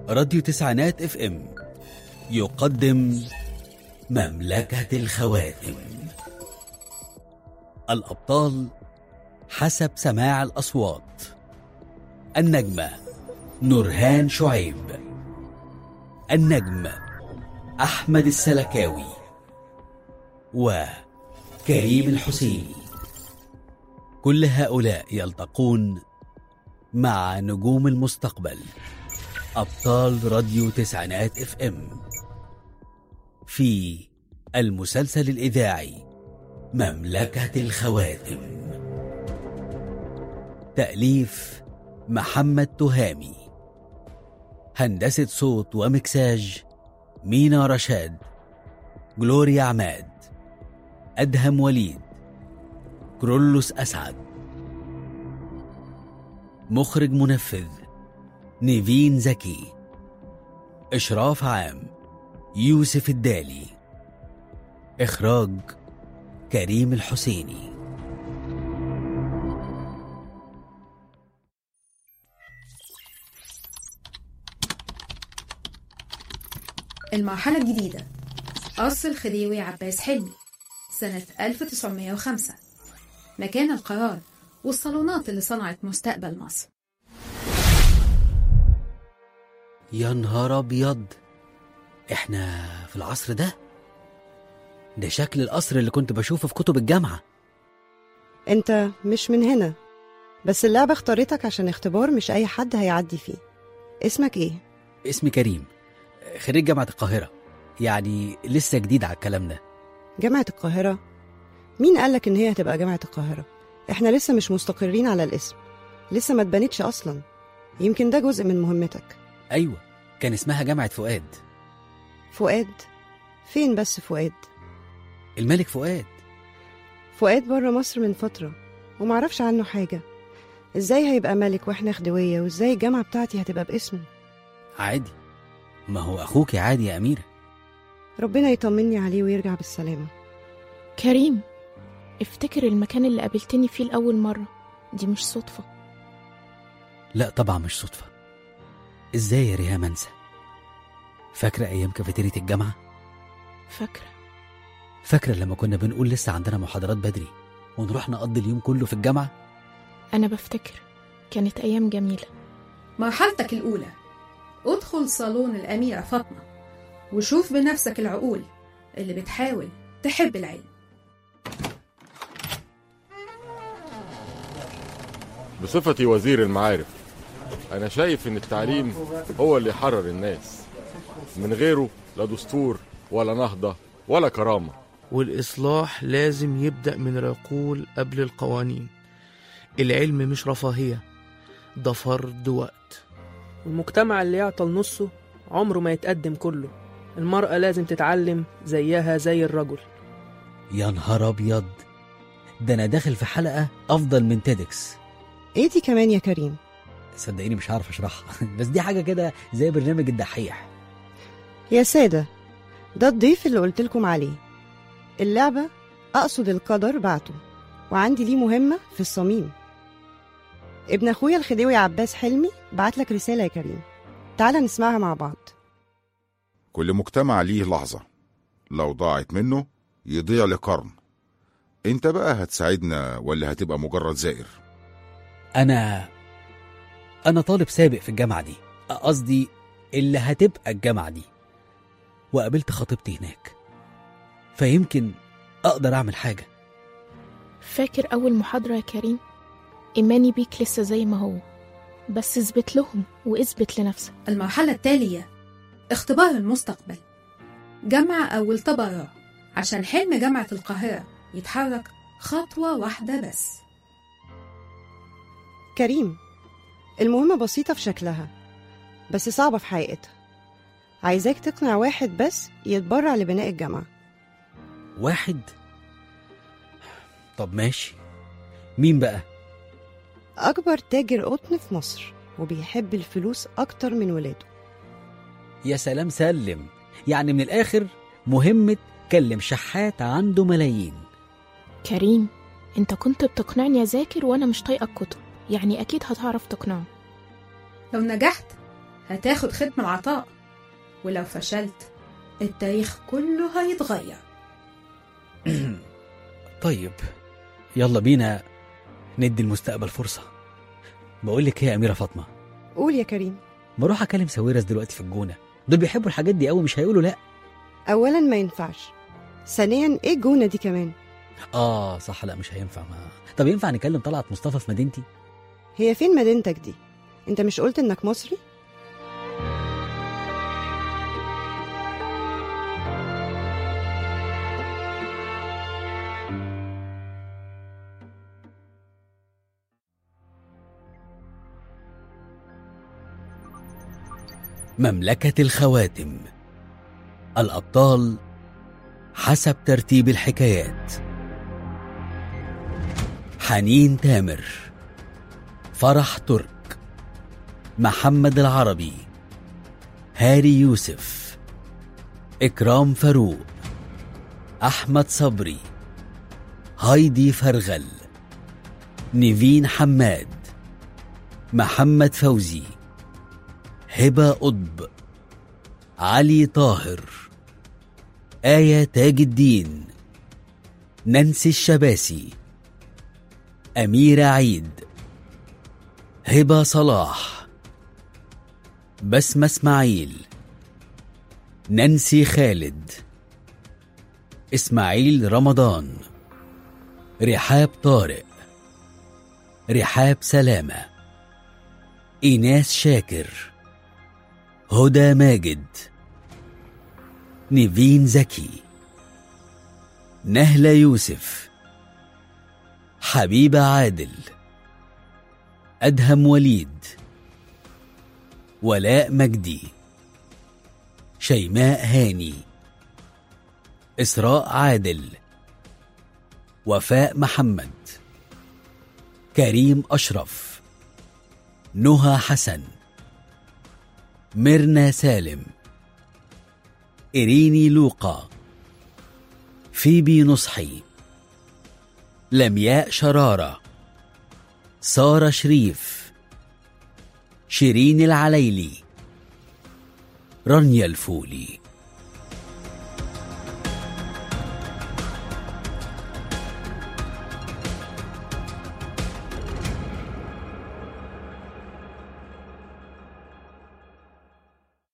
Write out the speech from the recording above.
راديو تسعينات اف ام يقدم مملكة الخواتم الأبطال حسب سماع الأصوات النجمة نورهان شعيب النجم أحمد السلكاوي وكريم الحسيني كل هؤلاء يلتقون مع نجوم المستقبل أبطال راديو تسعينات اف ام في المسلسل الإذاعي مملكة الخواتم تأليف محمد تهامي هندسة صوت ومكساج مينا رشاد جلوريا عماد أدهم وليد كرولوس أسعد مخرج منفذ نيفين زكي إشراف عام يوسف الدالي إخراج كريم الحسيني المرحلة الجديدة قصر الخديوي عباس حلمي سنة 1905 مكان القرار والصالونات اللي صنعت مستقبل مصر يا نهار أبيض إحنا في العصر ده ده شكل القصر اللي كنت بشوفه في كتب الجامعة انت مش من هنا بس اللعبة اختارتك عشان اختبار مش أي حد هيعدي فيه اسمك ايه؟ اسمي كريم خريج جامعة القاهرة يعني لسه جديد على الكلام ده جامعة القاهرة مين قالك إن هي هتبقى جامعة القاهرة؟ احنا لسه مش مستقرين على الاسم لسه ما اتبنتش أصلا يمكن ده جزء من مهمتك أيوة كان اسمها جامعة فؤاد فؤاد فين بس فؤاد؟ الملك فؤاد فؤاد بره مصر من فترة ومعرفش عنه حاجة ازاي هيبقى ملك واحنا خديوية وازاي الجامعة بتاعتي هتبقى باسمه عادي ما هو أخوك عادي يا أميرة ربنا يطمني عليه ويرجع بالسلامة كريم افتكر المكان اللي قابلتني فيه لأول مرة دي مش صدفة لا طبعا مش صدفة ازاي يا ريهام انسى فاكرة أيام كافيتيريا الجامعة فاكرة فاكرة لما كنا بنقول لسه عندنا محاضرات بدري ونروح نقضي اليوم كله في الجامعة أنا بفتكر كانت أيام جميلة مرحلتك الأولى ادخل صالون الأميرة فاطمة وشوف بنفسك العقول اللي بتحاول تحب العلم بصفتي وزير المعارف أنا شايف إن التعليم هو اللي يحرر الناس من غيره لا دستور ولا نهضة ولا كرامة والإصلاح لازم يبدأ من العقول قبل القوانين العلم مش رفاهية ده فرض وقت والمجتمع اللي يعطل نصه عمره ما يتقدم كله المرأة لازم تتعلم زيها زي الرجل يا نهار أبيض ده أنا داخل في حلقة أفضل من تيدكس ايه دي كمان يا كريم؟ صدقيني مش عارف أشرحها بس دي حاجة كده زي برنامج الدحيح يا سادة ده الضيف اللي قلتلكم عليه اللعبة أقصد القدر بعته وعندي ليه مهمة في الصميم ابن أخويا الخديوي عباس حلمي بعتلك رسالة يا كريم تعال نسمعها مع بعض كل مجتمع ليه لحظة لو ضاعت منه يضيع لقرن انت بقى هتساعدنا ولا هتبقى مجرد زائر أنا أنا طالب سابق في الجامعة دي قصدي اللي هتبقى الجامعة دي وقابلت خطيبتي هناك فيمكن أقدر أعمل حاجة فاكر أول محاضرة يا كريم إيماني بيك لسه زي ما هو بس اثبت لهم واثبت لنفسك المرحلة التالية اختبار المستقبل جمع أول تبرع عشان حلم جامعة القاهرة يتحرك خطوة واحدة بس كريم المهمة بسيطة في شكلها بس صعبة في حقيقتها عايزاك تقنع واحد بس يتبرع لبناء الجامعة واحد طب ماشي مين بقى أكبر تاجر قطن في مصر وبيحب الفلوس أكتر من ولاده يا سلام سلم يعني من الآخر مهمة كلم شحات عنده ملايين كريم انت كنت بتقنعني اذاكر وانا مش طايقه الكتب يعني اكيد هتعرف تقنعه لو نجحت هتاخد ختم العطاء ولو فشلت التاريخ كله هيتغير طيب يلا بينا ندي المستقبل فرصة بقول لك ايه يا أميرة فاطمة قول يا كريم ما اروح اكلم ساويرس دلوقتي في الجونة دول بيحبوا الحاجات دي قوي مش هيقولوا لا اولا ما ينفعش ثانيا ايه الجونه دي كمان اه صح لا مش هينفع ما طب ينفع نكلم طلعت مصطفى في مدينتي هي فين مدينتك دي انت مش قلت انك مصري مملكة الخواتم الأبطال حسب ترتيب الحكايات حنين تامر فرح ترك محمد العربي هاري يوسف إكرام فاروق أحمد صبري هايدي فرغل نيفين حماد محمد فوزي هبة قطب علي طاهر آية تاج الدين نانسي الشباسي أميرة عيد هبة صلاح بسمة اسماعيل نانسي خالد إسماعيل رمضان رحاب طارق رحاب سلامة إيناس شاكر هدى ماجد نيفين زكي نهلة يوسف حبيبة عادل أدهم وليد ولاء مجدي شيماء هاني إسراء عادل وفاء محمد كريم أشرف نهى حسن ميرنا سالم إريني لوقا فيبي نصحي لمياء شرارة سارة شريف شيرين العليلي رانيا الفولي